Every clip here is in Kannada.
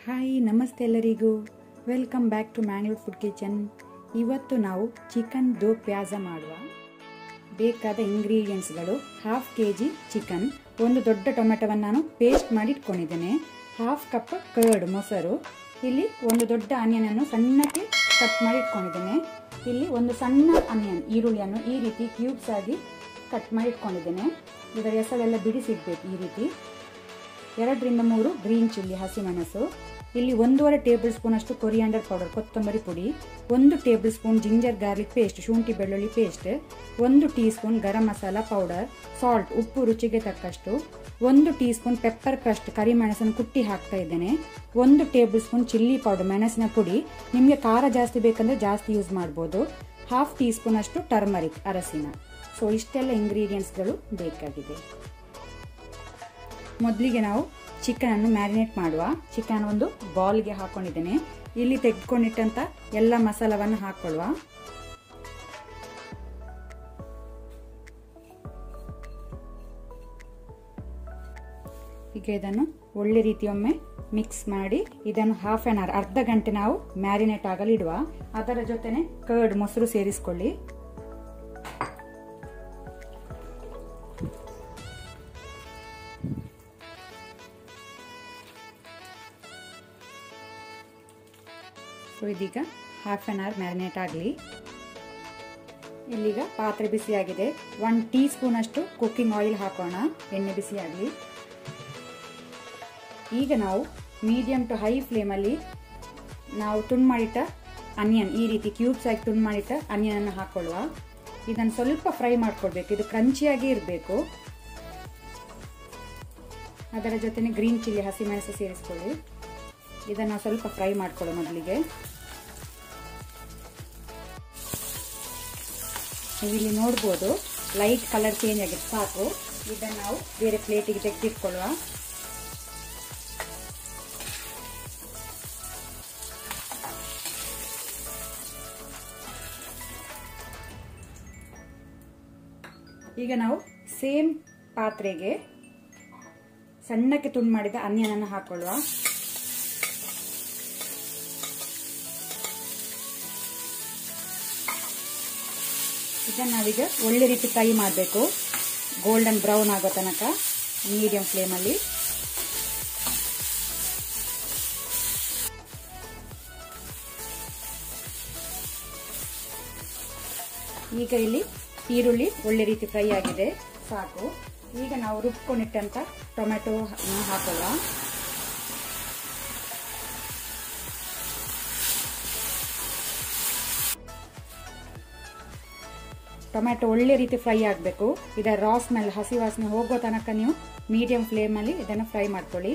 ಹಾಯ್ ನಮಸ್ತೆ ಎಲ್ಲರಿಗೂ welcome back to Mangalore food kitchen ಇವತ್ತು ನಾವು ಚಿಕನ್ ದೋ ಪ್ಯಾಜ ಮಾಡುವ ಬೇಕಾದ ಇಂಗ್ರೀಡಿಯೆಂಟ್ಸ್ಗಳು ಹಾಫ್ ಕೆ ಜಿ ಚಿಕನ್ ಒಂದು ದೊಡ್ಡ ಟೊಮೆಟೊವನ್ನು ನಾನು ಪೇಸ್ಟ್ ಮಾಡಿ ಇಟ್ಕೊಂಡಿದ್ದೇನೆ ಹಾಫ್ ಕಪ್ ಕರ್ಡ್ ಮೊಸರು ಇಲ್ಲಿ ಒಂದು ದೊಡ್ಡ ಆನಿಯನನ್ನು ಸಣ್ಣಕ್ಕೆ ಕಟ್ ಮಾಡಿ ಇಟ್ಕೊಂಡಿದ್ದೇನೆ ಇಲ್ಲಿ ಒಂದು ಸಣ್ಣ ಆನಿಯನ್ ಈರುಳ್ಳಿಯನ್ನು ಈ ರೀತಿ ಕ್ಯೂಬ್ಸ್ ಆಗಿ ಕಟ್ ಮಾಡಿ ಇಟ್ಕೊಂಡಿದ್ದೇನೆ ಇದರ ಹೆಸರೆಲ್ಲ ಬಿಡಿಸಿಡ್ಬೇಕು ಈ ರೀತಿ ಎರಡರಿಂದ ಮೂರು ಗ್ರೀನ್ ಚಿಲ್ಲಿ ಹಸಿಮೆಣಸು ಇಲ್ಲಿ ಒಂದೂವರೆ ಟೇಬಲ್ ಸ್ಪೂನ್ ಅಷ್ಟು ಕೊರಿಯಾಂಡರ್ ಪೌಡರ್ ಕೊತ್ತಂಬರಿ ಪುಡಿ ಒಂದು tablespoon ginger garlic paste ಶುಂಠಿ ಬೆಳ್ಳುಳ್ಳಿ ಪೇಸ್ಟ್ ಒಂದು teaspoon garam masala powder salt ಉಪ್ಪು ರುಚಿಗೆ ತಕ್ಕಷ್ಟು ಒಂದು ಟೀ ಸ್ಪೂನ್ ಪೆಪ್ಪರ್ ಕ್ರಸ್ಟ್ ಕರಿಮೆಣಸನ್ನು ಕುಟ್ಟಿ ಹಾಕ್ತಾ ಇದ್ದೇನೆ ಒಂದು ಟೇಬಲ್ ಸ್ಪೂನ್ ಚಿಲ್ಲಿ ಪೌಡರ್ ಮೆಣಸಿನ ಪುಡಿ ನಿಮಗೆ ಖಾರ ಜಾಸ್ತಿ ಬೇಕಂದ್ರೆ ಜಾಸ್ತಿ ಯೂಸ್ ಮಾಡ್ಬೋದು ಹಾಫ್ ಟೀ ಸ್ಪೂನ್ ಅಷ್ಟು ಟರ್ಮರಿಕ್ ಅರಸಿನ ಸೊ ಇಷ್ಟೆಲ್ಲ ಇಂಗ್ರೀಡಿಯೆಂಟ್ಸ್ಗಳು ಬೇಕಾಗಿದೆ ಮೊದಲಿಗೆ ನಾವು ಚಿಕನ್ ಅನ್ನು ಮ್ಯಾರಿನೇಟ್ ಮಾಡುವ ಚಿಕನ್ ಒಂದು ಬಾಲ್ಗೆ ಹಾಕೊಂಡಿದ್ದೇನೆ ಇಲ್ಲಿ ತೆಗೆದುಕೊಂಡಿಟ್ಟಂತ ಎಲ್ಲ ಮಸಾಲವನ್ನು ಹಾಕೊಳ್ಳುವ ಈಗ ಇದನ್ನು ಒಳ್ಳೆ ರೀತಿಯೊಮ್ಮೆ ಮಿಕ್ಸ್ ಮಾಡಿ ಇದನ್ನು ಹಾಫ್ ಆನ್ ಅವರ್ ಅರ್ಧ ಗಂಟೆ ನಾವು ಮ್ಯಾರಿನೇಟ್ ಆಗಲು ಇಡುವ ಅದರ ಜೊತೆನೆ ಕರ್ಡ್ ಮೊಸರು ಸೇರಿಸಿಕೊಳ್ಳಿ ಸೊ ಇದೀಗ ಹಾಫ್ ಆನ್ ಅವರ್ ಮ್ಯಾರಿನೇಟ್ ಆಗಲಿ ಇಲ್ಲಿಗ ಪಾತ್ರೆ ಬಿಸಿಯಾಗಿದೆ ಒನ್ ಟೀ ಸ್ಪೂನ್ ಅಷ್ಟು ಕುಕ್ಕಿಂಗ್ ಆಯಿಲ್ ಹಾಕೋಣ ಎಣ್ಣೆ ಬಿಸಿಯಾಗಲಿ ಈಗ ನಾವು ಮೀಡಿಯಂ ಟು ಹೈ ಫ್ಲೇಮಲ್ಲಿ ನಾವು ತುಂಡು ಮಾಡಿಟ್ಟ ಅನಿಯನ್ ಈ ರೀತಿ ಕ್ಯೂಬ್ಸ್ ಆಗಿ ತುಂಡು ಮಾಡಿಟ್ಟ ಅನಿಯನನ್ನು ಹಾಕೊಳ್ಳುವ ಇದನ್ನು ಸ್ವಲ್ಪ ಫ್ರೈ ಮಾಡ್ಕೊಳ್ಬೇಕು ಇದು ಕ್ರಂಚಿಯಾಗಿ ಇರಬೇಕು ಅದರ ಜೊತೆನೆ ಗ್ರೀನ್ ಚಿಲ್ಲಿ ಹಸಿಮೆಣಸು ಸೇರಿಸ್ಕೊಳ್ಳಿ ಇದನ್ನು ಸ್ವಲ್ಪ ಫ್ರೈ ಮಾಡ್ಕೊಳ್ಳೋ ಮೊದಲಿಗೆ ಇಲ್ಲಿ ನೋಡ್ಬೋದು ಲೈಟ್ ಕಲರ್ ಚೇಂಜ್ ಆಗಿದೆ ಸಾಕು ಇದನ್ನು ನಾವು ಬೇರೆ ಪ್ಲೇಟಿಗೆ ತೆಗೆದಿಟ್ಕೊಳ್ಳುವ ಈಗ ನಾವು ಸೇಮ್ ಪಾತ್ರೆಗೆ ಸಣ್ಣಕ್ಕೆ ತುಂಡು ಮಾಡಿದ ಅನಿಯನನ್ನು ಹಾಕೊಳ್ಳುವ ಇದನ್ನು ನಾವೀಗ ಒಳ್ಳೆ ರೀತಿ ಫ್ರೈ ಮಾಡಬೇಕು ಗೋಲ್ಡನ್ ಬ್ರೌನ್ ಆಗೋ ತನಕ ಮೀಡಿಯಂ ಫ್ಲೇಮಲ್ಲಿ ಈಗ ಇಲ್ಲಿ ಈರುಳ್ಳಿ ಒಳ್ಳೆ ರೀತಿ ಫ್ರೈ ಆಗಿದೆ ಸಾಕು ಈಗ ನಾವು ರುಬ್ಕೊಂಡಿಟ್ಟಂತ ಟೊಮೆಟೊ ಹಾಕೊಳ್ಳುವ ಟೊಮ್ಯಾಟೊ ಒಳ್ಳೆ ರೀತಿ ಫ್ರೈ ಆಗಬೇಕು ಇದರ ರಾ ಸ್ಮೆಲ್ ಹಸಿ ವಾಸನೆ ಹೋಗೋ ತನಕ ನೀವು ಮೀಡಿಯಂ ಫ್ಲೇಮಲ್ಲಿ ಇದನ್ನು ಫ್ರೈ ಮಾಡ್ಕೊಳ್ಳಿ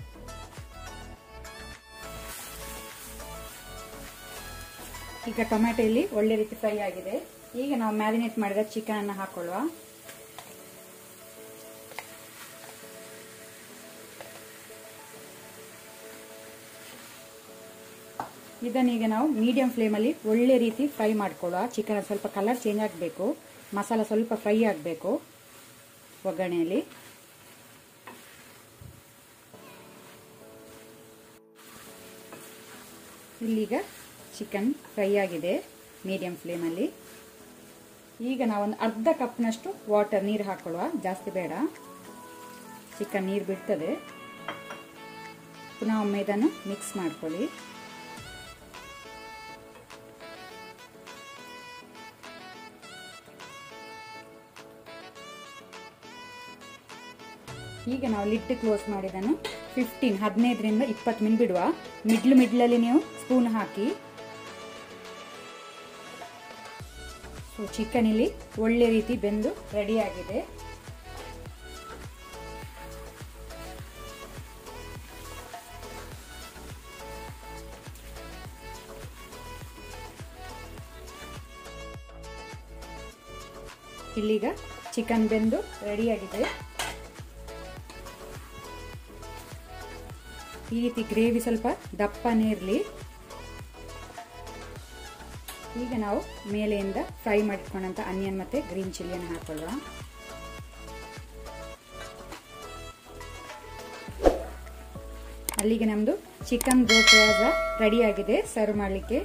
ಈಗ ಟೊಮ್ಯಾಟೊ ಇಲ್ಲಿ ಒಳ್ಳೆ ರೀತಿ ಫ್ರೈ ಆಗಿದೆ ಈಗ ನಾವು ಮ್ಯಾರಿನೇಟ್ ಮಾಡಿದ ಚಿಕನ್ ಅನ್ನು ಹಾಕೊಳ್ಳುವ ಇದನ್ನೀಗ ನಾವು ಮೀಡಿಯಂ ಫ್ಲೇಮಲ್ಲಿ ಒಳ್ಳೆ ರೀತಿ ಫ್ರೈ ಮಾಡ್ಕೊಳ್ಳುವ ಚಿಕನ್ ಸ್ವಲ್ಪ ಕಲರ್ ಚೇಂಜ್ ಆಗಬೇಕು ಮಸಾಲ ಸ್ವಲ್ಪ ಫ್ರೈ ಆಗಬೇಕು ಒಗ್ಗರಣೆಯಲ್ಲಿ ಇಲ್ಲೀಗ ಚಿಕನ್ ಫ್ರೈ ಆಗಿದೆ ಮೀಡಿಯಂ ಫ್ಲೇಮಲ್ಲಿ ಈಗ ನಾವೊಂದು ಅರ್ಧ ಕಪ್ನಷ್ಟು ವಾಟರ್ ನೀರು ಹಾಕೊಳ್ಳುವ ಜಾಸ್ತಿ ಬೇಡ ಚಿಕನ್ ನೀರು ಬಿಡ್ತದೆ ಪುನಃ ಒಮ್ಮೆ ಇದನ್ನು ಮಿಕ್ಸ್ ಮಾಡ್ಕೊಳ್ಳಿ ಈಗ ನಾವು ಲಿಡ್ ಕ್ಲೋಸ್ ಮಾಡಿದನು ಫಿಫ್ಟೀನ್ ಹದಿನೈದರಿಂದ ಇಪ್ಪತ್ತು ಮಿನಿಟ್ ಬಿಡುವ ಮಿಡ್ಲ್ ಮಿಡ್ಲಲ್ಲಿ ನೀವು ಸ್ಪೂನ್ ಹಾಕಿ ಸೊ ಚಿಕನ್ ಇಲ್ಲಿ ಒಳ್ಳೆ ರೀತಿ ಬೆಂದು ರೆಡಿಯಾಗಿದೆ ಇಲ್ಲಿಗ ಚಿಕನ್ ಬೆಂದು ರೆಡಿಯಾಗಿದೆ ಈ ರೀತಿ ಗ್ರೇವಿ ಸ್ವಲ್ಪ ದಪ್ಪನೇ ಇರಲಿ ಈಗ ನಾವು ಮೇಲೆಯಿಂದ ಫ್ರೈ ಮಾಡಿಟ್ಕೊಂಡಂತ ಅನಿಯನ್ ಮತ್ತೆ ಗ್ರೀನ್ ಚಿಲ್ಲಿಯನ್ನು ಹಾಕೊಳ್ಳುವ ಅಲ್ಲಿಗೆ ನಮ್ಮದು ಚಿಕನ್ ದೋ ಪ್ಯಾಜ ರೆಡಿಯಾಗಿದೆ ಸರ್ವ್ ಮಾಡಲಿಕ್ಕೆ